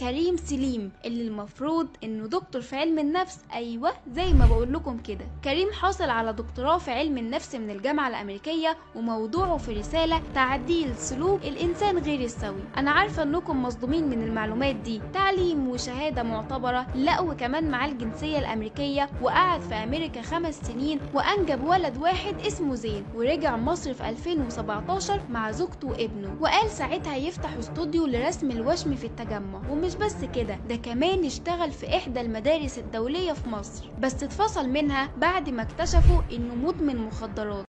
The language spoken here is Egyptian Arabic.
كريم سليم اللي المفروض انه دكتور في علم النفس ايوه زي ما بقول لكم كده كريم حاصل على دكتوراه في علم النفس من الجامعه الامريكيه وموضوعه في رساله تعديل سلوك الانسان غير السوي انا عارفه انكم مصدومين من المعلومات دي تعليم وشهاده معتبره لا وكمان معاه الجنسيه الامريكيه وقعد في امريكا خمس سنين وانجب ولد واحد اسمه زين ورجع مصر في 2017 مع زوجته وابنه وقال ساعتها يفتح استوديو لرسم الوشم في التجمع ومش بس كده ده كمان اشتغل في احدى المدارس الدوليه في مصر بس اتفصل منها بعد ما اكتشفوا انه مدمن مخدرات